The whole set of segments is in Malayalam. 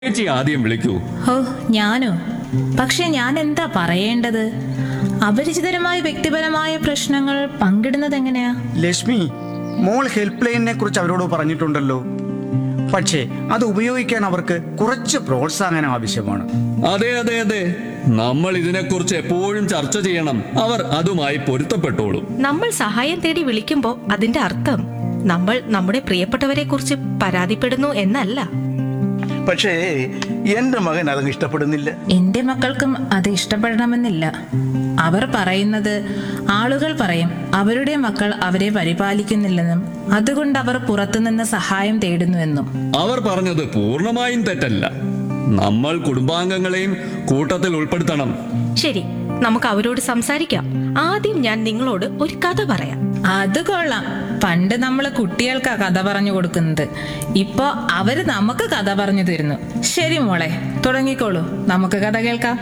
ചേച്ചി ആദ്യം വിളിക്കൂ ഹോ ഞാനോ പക്ഷെ ഞാൻ എന്താ പറയേണ്ടത് അപരിചിതരമായ വ്യക്തിപരമായ പ്രശ്നങ്ങൾ പങ്കിടുന്നത് എങ്ങനെയാ ലക്ഷ്മി മോൾ ഹെൽപ്പ് ലൈനിനെ കുറിച്ച് അവരോട് പറഞ്ഞിട്ടുണ്ടല്ലോ പക്ഷേ അത് ഉപയോഗിക്കാൻ അവർക്ക് കുറച്ച് പ്രോത്സാഹനം ആവശ്യമാണ് അതെ അതെ അതെ നമ്മൾ ഇതിനെക്കുറിച്ച് എപ്പോഴും ചർച്ച ചെയ്യണം അവർ അതുമായി പൊരുത്തപ്പെട്ടോളും നമ്മൾ സഹായം തേടി വിളിക്കുമ്പോൾ അതിന്റെ അർത്ഥം നമ്മൾ നമ്മുടെ പ്രിയപ്പെട്ടവരെ കുറിച്ച് പരാതിപ്പെടുന്നു എന്നല്ല പക്ഷേ എന്റെ മകൻ അതങ്ങ് ഇഷ്ടപ്പെടുന്നില്ല എന്റെ മക്കൾക്കും അത് ഇഷ്ടപ്പെടണമെന്നില്ല അവർ പറയുന്നത് ആളുകൾ പറയും അവരുടെ മക്കൾ അവരെ പരിപാലിക്കുന്നില്ലെന്നും അതുകൊണ്ട് അവർ പുറത്തുനിന്ന് സഹായം തേടുന്നുവെന്നും അവർ പറഞ്ഞത് പൂർണ്ണമായും തെറ്റല്ല നമ്മൾ കുടുംബാംഗങ്ങളെയും കൂട്ടത്തിൽ ഉൾപ്പെടുത്തണം ശരി നമുക്ക് അവരോട് സംസാരിക്കാം ആദ്യം ഞാൻ നിങ്ങളോട് ഒരു കഥ പറയാം അത് കൊള്ളാം പണ്ട് നമ്മൾ കുട്ടികൾക്കാ കഥ പറഞ്ഞു കൊടുക്കുന്നത് ഇപ്പൊ അവര് നമുക്ക് കഥ പറഞ്ഞു തരുന്നു ശരി മോളെ തുടങ്ങിക്കോളൂ നമുക്ക് കഥ കേൾക്കാം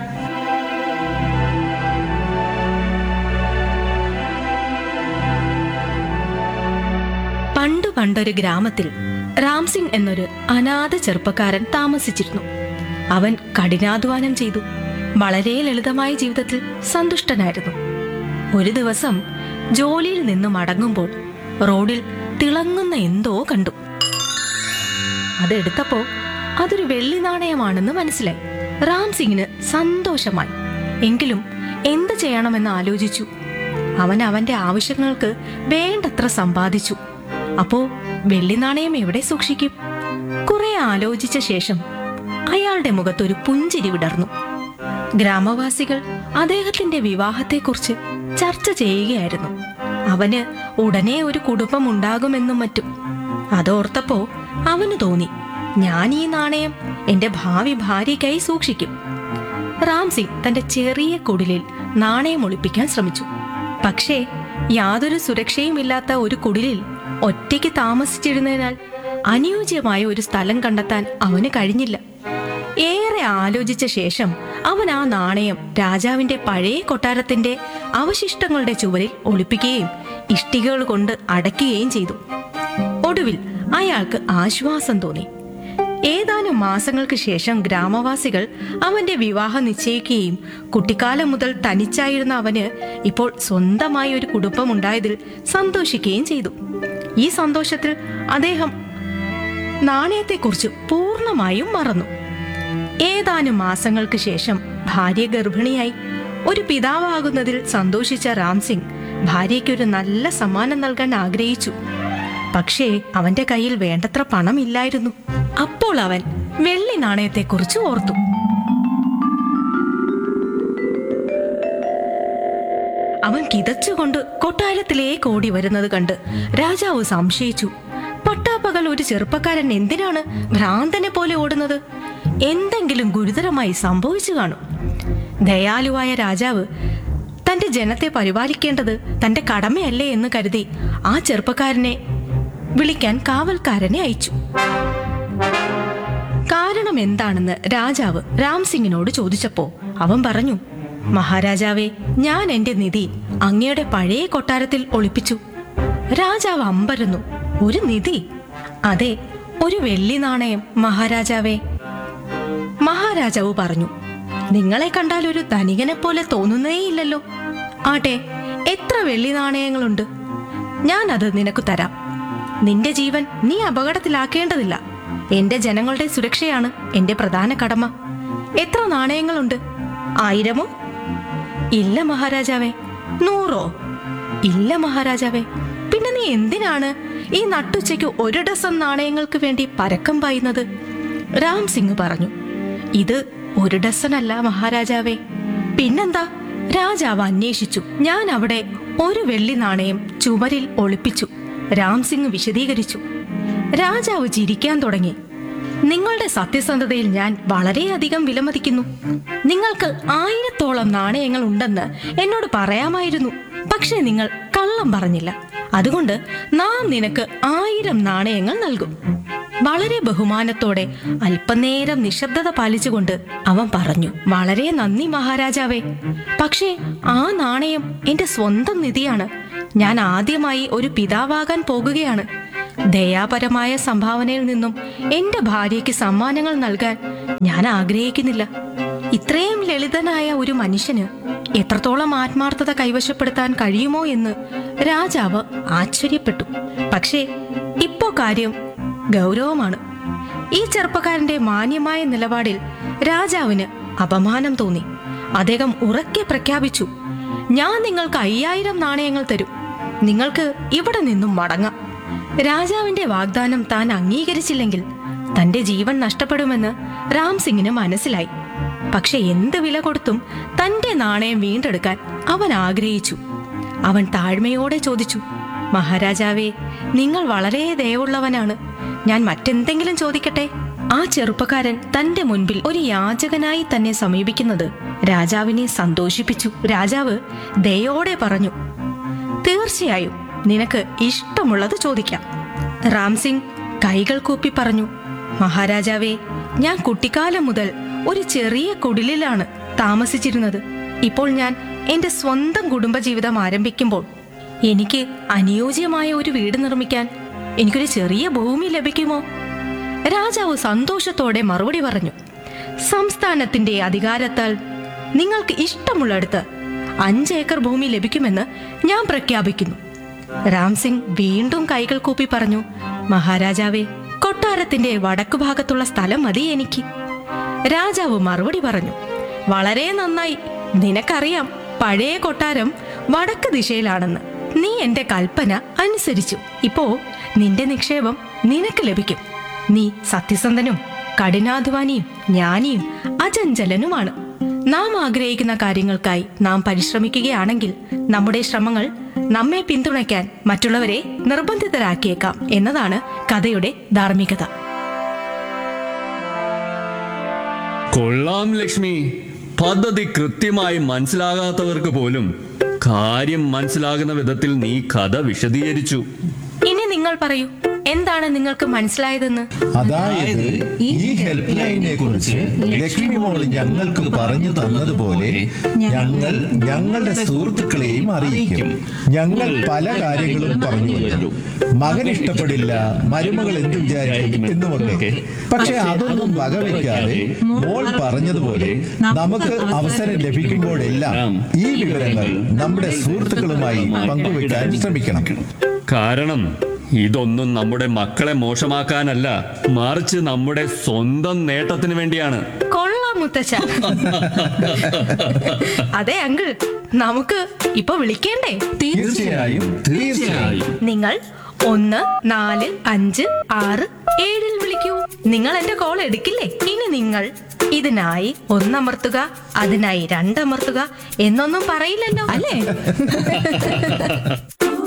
പണ്ടു പണ്ടൊരു ഗ്രാമത്തിൽ രാംസിംഗ് എന്നൊരു അനാഥ ചെറുപ്പക്കാരൻ താമസിച്ചിരുന്നു അവൻ കഠിനാധ്വാനം ചെയ്തു വളരെ ലളിതമായ ജീവിതത്തിൽ സന്തുഷ്ടനായിരുന്നു ഒരു ദിവസം ജോലിയിൽ നിന്ന് മടങ്ങുമ്പോൾ റോഡിൽ തിളങ്ങുന്ന എന്തോ കണ്ടു അതെടുത്തപ്പോ അതൊരു വെള്ളി നാണയമാണെന്ന് മനസ്സിലായി റാംസിംഗിന് സന്തോഷമായി എങ്കിലും എന്ത് ചെയ്യണമെന്ന് ആലോചിച്ചു അവൻ അവന്റെ ആവശ്യങ്ങൾക്ക് വേണ്ടത്ര സമ്പാദിച്ചു അപ്പോ വെള്ളി നാണയം എവിടെ സൂക്ഷിക്കും കുറെ ആലോചിച്ച ശേഷം അയാളുടെ മുഖത്തൊരു പുഞ്ചിരി വിടർന്നു ഗ്രാമവാസികൾ അദ്ദേഹത്തിന്റെ വിവാഹത്തെക്കുറിച്ച് ചർച്ച ചെയ്യുകയായിരുന്നു അവന് ഉടനെ ഒരു കുടുംബം ഉണ്ടാകുമെന്നും മറ്റും അതോർത്തപ്പോ അവന് തോന്നി ഞാൻ ഈ നാണയം എന്റെ ഭാവി ഭാര്യയ്ക്കായി സൂക്ഷിക്കും റാംസിംഗ് തന്റെ ചെറിയ കുടിലിൽ നാണയം ഒളിപ്പിക്കാൻ ശ്രമിച്ചു പക്ഷേ യാതൊരു സുരക്ഷയുമില്ലാത്ത ഒരു കുടിലിൽ ഒറ്റയ്ക്ക് താമസിച്ചിരുന്നതിനാൽ അനുയോജ്യമായ ഒരു സ്ഥലം കണ്ടെത്താൻ അവന് കഴിഞ്ഞില്ല ഏറെ ആലോചിച്ച ശേഷം അവൻ ആ നാണയം രാജാവിന്റെ പഴയ കൊട്ടാരത്തിന്റെ അവശിഷ്ടങ്ങളുടെ ചുവരിൽ ഒളിപ്പിക്കുകയും ഇഷ്ടികകൾ കൊണ്ട് അടയ്ക്കുകയും ചെയ്തു ഒടുവിൽ അയാൾക്ക് ആശ്വാസം തോന്നി ഏതാനും മാസങ്ങൾക്ക് ശേഷം ഗ്രാമവാസികൾ അവന്റെ വിവാഹം നിശ്ചയിക്കുകയും കുട്ടിക്കാലം മുതൽ തനിച്ചായിരുന്ന അവന് ഇപ്പോൾ സ്വന്തമായി ഒരു കുടുംബമുണ്ടായതിൽ സന്തോഷിക്കുകയും ചെയ്തു ഈ സന്തോഷത്തിൽ അദ്ദേഹം നാണയത്തെക്കുറിച്ച് പൂർണ്ണമായും മറന്നു ഏതാനും മാസങ്ങൾക്ക് ശേഷം ഭാര്യ ഗർഭിണിയായി ഒരു പിതാവാകുന്നതിൽ സന്തോഷിച്ച രാംസിംഗ് ഭാര്യയ്ക്കൊരു നല്ല സമ്മാനം നൽകാൻ ആഗ്രഹിച്ചു പക്ഷേ അവന്റെ കയ്യിൽ വേണ്ടത്ര പണമില്ലായിരുന്നു അപ്പോൾ അവൻ വെള്ളി നാണയത്തെക്കുറിച്ച് ഓർത്തു അവൻ കിതച്ചുകൊണ്ട് കൊട്ടാരത്തിലേക്ക് ഓടി വരുന്നത് കണ്ട് രാജാവ് സംശയിച്ചു പട്ടാപ്പകൽ ഒരു ചെറുപ്പക്കാരൻ എന്തിനാണ് ഭ്രാന്തനെ പോലെ ഓടുന്നത് എന്തെങ്കിലും ഗുരുതരമായി സംഭവിച്ചു കാണും ദയാലുവായ രാജാവ് തന്റെ ജനത്തെ പരിപാലിക്കേണ്ടത് തന്റെ കടമയല്ലേ എന്ന് കരുതി ആ ചെറുപ്പക്കാരനെ വിളിക്കാൻ കാവൽക്കാരനെ അയച്ചു കാരണം എന്താണെന്ന് രാജാവ് രാംസിംഗിനോട് ചോദിച്ചപ്പോ അവൻ പറഞ്ഞു മഹാരാജാവേ ഞാൻ എന്റെ നിധി അങ്ങയുടെ പഴയ കൊട്ടാരത്തിൽ ഒളിപ്പിച്ചു രാജാവ് അമ്പരന്നു ഒരു നിധി അതെ ഒരു വെള്ളി നാണയം മഹാരാജാവേ മഹാരാജാവ് പറഞ്ഞു നിങ്ങളെ കണ്ടാൽ ഒരു ധനികനെ പോലെ തോന്നുന്നേയില്ലല്ലോ ആട്ടെ എത്ര വെള്ളി നാണയങ്ങളുണ്ട് ഞാൻ അത് നിനക്ക് തരാം നിന്റെ ജീവൻ നീ അപകടത്തിലാക്കേണ്ടതില്ല എന്റെ ജനങ്ങളുടെ സുരക്ഷയാണ് എന്റെ പ്രധാന കടമ എത്ര നാണയങ്ങളുണ്ട് ആയിരമോ ഇല്ല മഹാരാജാവേ നൂറോ ഇല്ല മഹാരാജാവേ പിന്നെ നീ എന്തിനാണ് ഈ നട്ടുച്ചയ്ക്ക് ഒരു ഡസൻ നാണയങ്ങൾക്ക് വേണ്ടി പരക്കം പായുന്നത് രാം സിംഗ് പറഞ്ഞു ഇത് ഒരു ഡസൻ അല്ല മഹാരാജാവേ പിന്നെന്താ രാജാവ് അന്വേഷിച്ചു ഞാൻ അവിടെ ഒരു വെള്ളി നാണയം ചുമരിൽ ഒളിപ്പിച്ചു രാം സിംഗ് വിശദീകരിച്ചു രാജാവ് ചിരിക്കാൻ തുടങ്ങി നിങ്ങളുടെ സത്യസന്ധതയിൽ ഞാൻ വളരെയധികം വിലമതിക്കുന്നു നിങ്ങൾക്ക് ആയിരത്തോളം നാണയങ്ങൾ ഉണ്ടെന്ന് എന്നോട് പറയാമായിരുന്നു പക്ഷേ നിങ്ങൾ കള്ളം പറഞ്ഞില്ല അതുകൊണ്ട് നാം നിനക്ക് ആയിരം നാണയങ്ങൾ നൽകും വളരെ ബഹുമാനത്തോടെ അല്പനേരം നിശബ്ദത പാലിച്ചുകൊണ്ട് അവൻ പറഞ്ഞു വളരെ നന്ദി മഹാരാജാവേ പക്ഷേ ആ നാണയം എന്റെ സ്വന്തം നിധിയാണ് ഞാൻ ആദ്യമായി ഒരു പിതാവാകാൻ പോകുകയാണ് ദയാപരമായ സംഭാവനയിൽ നിന്നും എന്റെ ഭാര്യയ്ക്ക് സമ്മാനങ്ങൾ നൽകാൻ ഞാൻ ആഗ്രഹിക്കുന്നില്ല ഇത്രയും ലളിതനായ ഒരു മനുഷ്യന് എത്രത്തോളം ആത്മാർത്ഥത കൈവശപ്പെടുത്താൻ കഴിയുമോ എന്ന് രാജാവ് ആശ്ചര്യപ്പെട്ടു പക്ഷേ ഇപ്പോ കാര്യം ഗൗരവമാണ് ഈ ചെറുപ്പക്കാരന്റെ മാന്യമായ നിലപാടിൽ രാജാവിന് അപമാനം തോന്നി അദ്ദേഹം ഉറക്കെ പ്രഖ്യാപിച്ചു ഞാൻ നിങ്ങൾക്ക് അയ്യായിരം നാണയങ്ങൾ തരും നിങ്ങൾക്ക് ഇവിടെ നിന്നും മടങ്ങാം രാജാവിന്റെ വാഗ്ദാനം താൻ അംഗീകരിച്ചില്ലെങ്കിൽ തന്റെ ജീവൻ നഷ്ടപ്പെടുമെന്ന് രാം സിംഗിന് മനസ്സിലായി പക്ഷെ എന്ത് വില കൊടുത്തും തന്റെ നാണയം വീണ്ടെടുക്കാൻ അവൻ ആഗ്രഹിച്ചു അവൻ താഴ്മയോടെ ചോദിച്ചു മഹാരാജാവേ നിങ്ങൾ വളരെ ദയവുള്ളവനാണ് ഞാൻ മറ്റെന്തെങ്കിലും ചോദിക്കട്ടെ ആ ചെറുപ്പക്കാരൻ തന്റെ മുൻപിൽ ഒരു യാചകനായി തന്നെ സമീപിക്കുന്നത് രാജാവിനെ സന്തോഷിപ്പിച്ചു രാജാവ് ദയോടെ പറഞ്ഞു തീർച്ചയായും നിനക്ക് ഇഷ്ടമുള്ളത് ചോദിക്കാം റാംസിംഗ് കൈകൾ കൂപ്പി പറഞ്ഞു മഹാരാജാവേ ഞാൻ കുട്ടിക്കാലം മുതൽ ഒരു ചെറിയ കുടിലിലാണ് താമസിച്ചിരുന്നത് ഇപ്പോൾ ഞാൻ എന്റെ സ്വന്തം കുടുംബജീവിതം ആരംഭിക്കുമ്പോൾ എനിക്ക് അനുയോജ്യമായ ഒരു വീട് നിർമ്മിക്കാൻ എനിക്കൊരു ചെറിയ ഭൂമി ലഭിക്കുമോ രാജാവ് സന്തോഷത്തോടെ മറുപടി പറഞ്ഞു സംസ്ഥാനത്തിന്റെ അധികാരത്താൽ നിങ്ങൾക്ക് ഇഷ്ടമുള്ളിടത്ത് അഞ്ച് ഏക്കർ ഭൂമി ലഭിക്കുമെന്ന് ഞാൻ പ്രഖ്യാപിക്കുന്നു രാംസിംഗ് വീണ്ടും കൈകൾ കൂപ്പി പറഞ്ഞു മഹാരാജാവേ കൊട്ടാരത്തിന്റെ വടക്കു ഭാഗത്തുള്ള സ്ഥലം മതി എനിക്ക് രാജാവ് മറുപടി പറഞ്ഞു വളരെ നന്നായി നിനക്കറിയാം പഴയ കൊട്ടാരം വടക്ക് ദിശയിലാണെന്ന് നീ എന്റെ കൽപ്പന അനുസരിച്ചു ഇപ്പോ നിന്റെ നിക്ഷേപം നിനക്ക് ലഭിക്കും നീ സത്യസന്ധനും കഠിനാധ്വാനിയും ജ്ഞാനിയും അചഞ്ചലനുമാണ് നാം ആഗ്രഹിക്കുന്ന കാര്യങ്ങൾക്കായി നാം പരിശ്രമിക്കുകയാണെങ്കിൽ നമ്മുടെ ശ്രമങ്ങൾ നമ്മെ പിന്തുണയ്ക്കാൻ മറ്റുള്ളവരെ നിർബന്ധിതരാക്കിയേക്കാം എന്നതാണ് കഥയുടെ ധാർമ്മികത കൊള്ളാം ലക്ഷ്മി പദ്ധതി കൃത്യമായി മനസ്സിലാകാത്തവർക്ക് പോലും കാര്യം മനസ്സിലാകുന്ന വിധത്തിൽ നീ കഥ വിശദീകരിച്ചു ഇനി നിങ്ങൾ പറയൂ എന്താണ് നിങ്ങൾക്ക് മനസ്സിലായതെന്ന് അതായത് ഈ ഹെൽപ്പ് ലൈനെ കുറിച്ച് ലക്ഷ്മി മോൾ ഞങ്ങൾക്ക് പറഞ്ഞു തന്നതുപോലെ ഞങ്ങൾ ഞങ്ങളുടെ സുഹൃത്തുക്കളെയും അറിയിക്കും ഞങ്ങൾ പല കാര്യങ്ങളും പറഞ്ഞു വരും മകൻ ഇഷ്ടപ്പെടില്ല മരുമകൾ എന്ത് വിചാരിക്കും എന്നുമൊക്കെ പക്ഷെ അതൊന്നും വകവെക്കാതെ മോൾ പറഞ്ഞതുപോലെ നമുക്ക് അവസരം ലഭിക്കുമ്പോഴെല്ലാം ഈ വിവരങ്ങൾ നമ്മുടെ സുഹൃത്തുക്കളുമായി പങ്കുവെക്കാൻ ശ്രമിക്കണം കാരണം ഇതൊന്നും നമ്മുടെ മക്കളെ മോശമാക്കാനല്ല മറിച്ച് നമ്മുടെ സ്വന്തം നേട്ടത്തിന് വേണ്ടിയാണ് കൊള്ളാം മുത്തച്ഛ അതെ അങ്കിൾ നമുക്ക് ഇപ്പൊ വിളിക്കേണ്ടേ തീർച്ചയായും തീർച്ചയായും നിങ്ങൾ ഒന്ന് നാല് അഞ്ച് ആറ് ഏഴിൽ വിളിക്കൂ നിങ്ങൾ എന്റെ കോൾ എടുക്കില്ലേ ഇനി നിങ്ങൾ ഇതിനായി ഒന്നമർത്തുക അതിനായി രണ്ടമർത്തുക എന്നൊന്നും പറയില്ലല്ലോ അല്ലേ